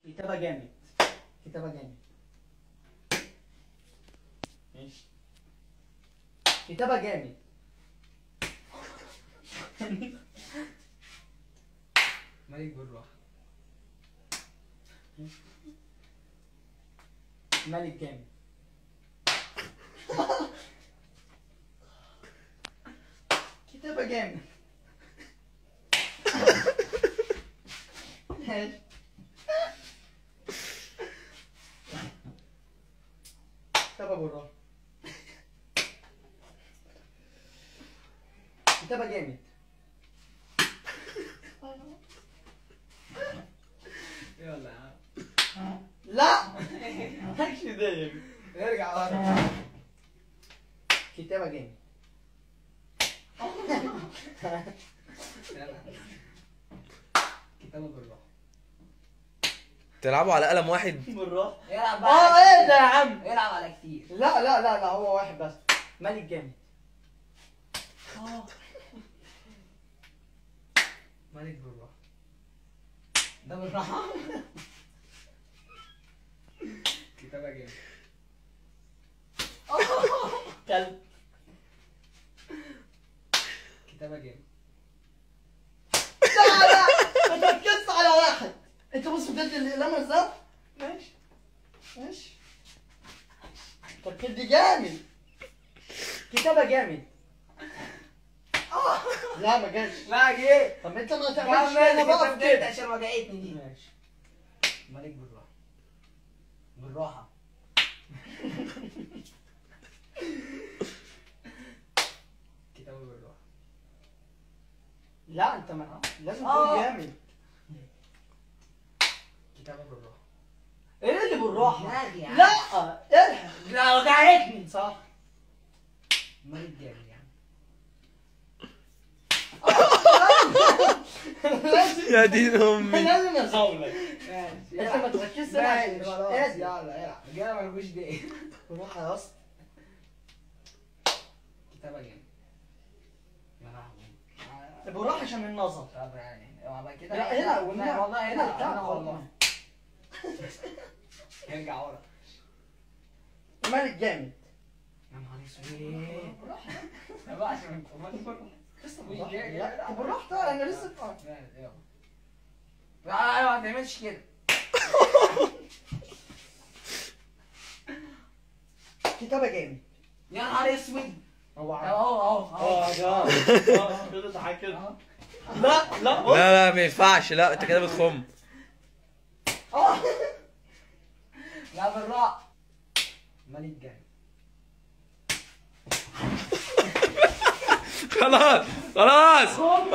كتابة جامد كتابة جامد ماشي كتابة جامد ملك بالراحة ملك جامد كتابة جامد ماشي كتابة بالراحة كتابة جامد يلا يا عم لا مالكش داير ارجع ورا كتابة جامد يلا كتابة بالراحة تلعبوا على قلم واحد بالراحة العب اه ايه ده يا عم العب على كتير لا لا لا لا هو واحد بس ملك جامد ملك بالراحة ده بالراحة كتابة جامد كلب كتابة جامد لا لا ما تركزش على واحد انت بص بجد الاقلام ازاي ماشي ماشي تركيز دي جامد كتابة جامد لا ما جاش لا جه طب انت ما تعملش كده بقى كده كده عشان وجعتني دي ماشي ملك بالراحة بالراحة كتابة بالراحة لا انت ما لازم آه. تكون جامد كتابة بالراحة ايه اللي بالراحة نادي يا عم. لا الحق لا وجعتني صح ملك جامد يعني لازم يا دين امي لازم ازولك ماشي انت ما تركزش ماشي معايا. خلاص اهدى. يلا العب الرجالة مالكوش دقيقة بالراحة يا اسطى كتابة جامد يا لهوي بالراحة عشان النظر طب يعني اوعى كده لا هنا وهنا والله هنا بتاع هنا والله ارجع ورا مالك جامد يا نهار اسود ما بقاش من لسه مش بالراحة جاي- لا بالراحة تعالى انا لسه لا لا ما تعملش كده كتابة جامد يا نهار اسود هو اهو اهو اهو اه ده كده ضحك كده أهو. لا لا بص لا لا ما ينفعش لا انت كده بتخم اه لا بالراحة مالك جامد خلاص خلاص